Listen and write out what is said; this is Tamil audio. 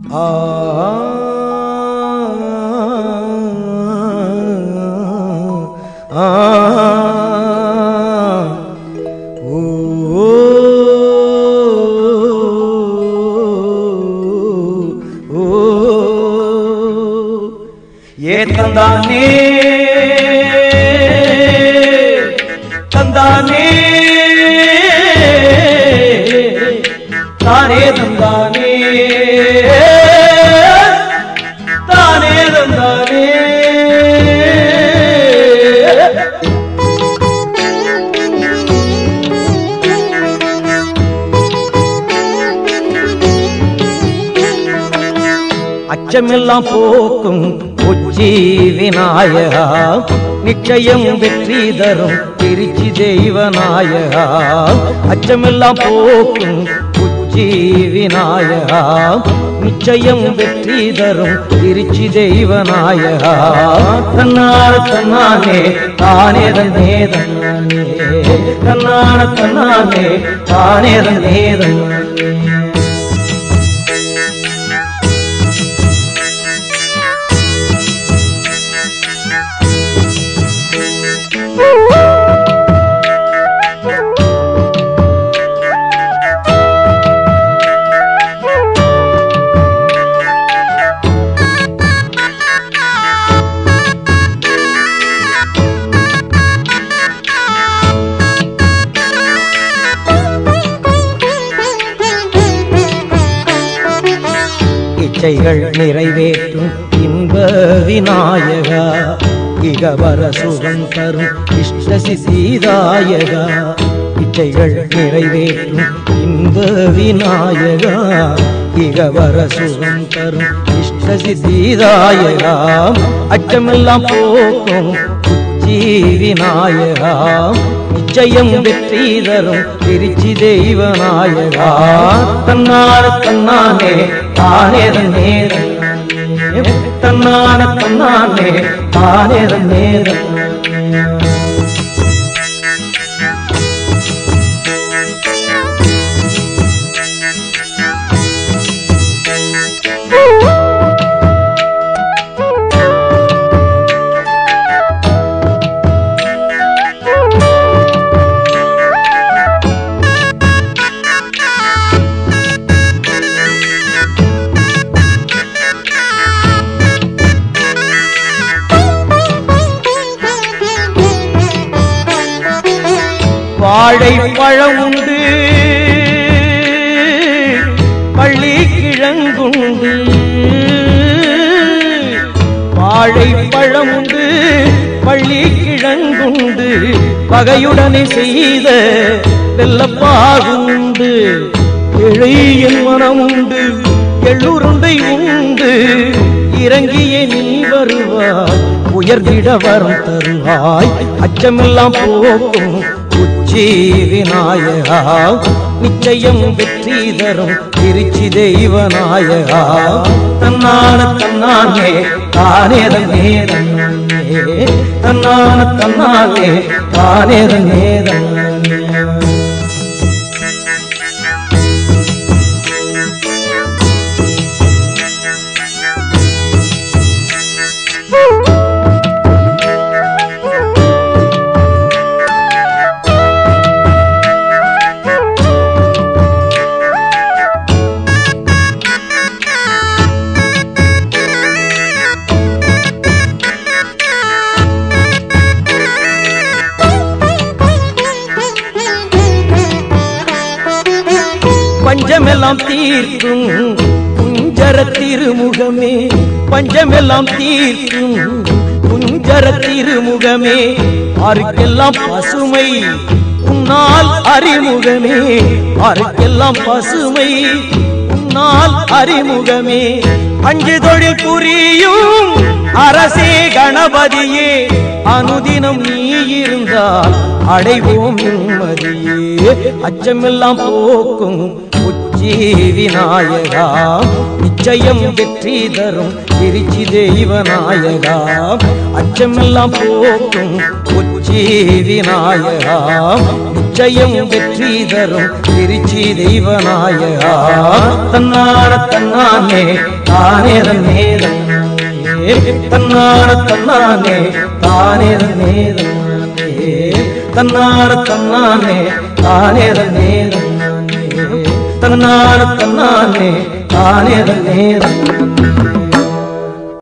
ஆ ஆ ஓ ஓ ஏ தந்தானே தந்தானே தானே தந்தானே தானே தந்தானே அச்சமெல்லாம் போக்கும் உச்சி விநாயகா நிச்சயம் வெற்றி தரும் திருச்சி தெய்வநாயகா அச்சமெல்லாம் போக்கும் உச்சி விநாயகா நிச்சயம் வெற்றி தரும் திருச்சி தெய்வநாயகா தன்னார தன்னானே தானே தன்னே தன்னானே தன்னார தன்னானே தானே தன்னே தன்னானே இச்சைகள் நிறைவேற்றும் இன்ப விநாயகா இகவர சுகம் தரும் இஷ்ட சிசீதாயகா இச்சைகள் நிறைவேற்றும் இன்ப விநாயகா இகவர சுகம் தரும் இஷ்ட சிசீதாயகா அச்சமெல்லாம் போக்கும் உச்சி விநாயகா நிச்சயம் வெற்றி தரும் திருச்சி தெய்வநாயகா தன்னார தன்னானே தானே தன்னே தன்னானே. தன்னான தன்னானே தானே தன்னே தன்னானே. வாழை பழம் உண்டு பள்ளி கிழங்குண்டு வாழை பழம் உண்டு பள்ளி கிழங்குண்டு பகையுடனே செய்த வெள்ளப்பாகுண்டு இழையின் மனம் உண்டு எள்ளுருண்டை உண்டு இறங்கிய நீ வருவாய் உயர்ந்திட வரம் தருவாய் அச்சமெல்லாம் போக்கும் உச்சி விநாயகா நிச்சயம் வெற்றி தரும் திருச்சி தெய்வநாயகா தன்னான தன்னானே தானே தன்னே தன்னானே தன்னான தன்னானே தானே தன்னே தன்னானே பஞ்சமெல்லாம் தீர்க்கும் குஞ்சர திருமுகமே பஞ்சமெல்லாம் தீர்க்கும் குஞ்சர திருமுகமே ஆருக்கெல்லாம் பசுமை உன்னால் அறிமுகமே ஆருக்கெல்லாம் பசுமை உன்னால் அறிமுகமே அஞ்சு தொழில் புரியும் அரசே கணபதியே அனுதினம் நீ இருந்தால் அடைவோம் நிம்மதியே அச்சமெல்லாம் போக்கும் உச்சி உச்சி விநாயகா நிச்சயம் வெற்றி தரும் திருச்சி தெய்வநாயகா அச்சமெல்லாம் போக்கும் உச்சி விநாயகா நிச்சயம் வெற்றி தரும் திருச்சி தெய்வநாயகா தன்னான தன்னானே தானே தன்னே தன்னானே தன்னான தன்னானே தானே தன்னே தன்னானே தன்னான தன்னானே தானே தன்னே தன்னானே தன்னான தன்னானே தானே தன்னே தன்னானே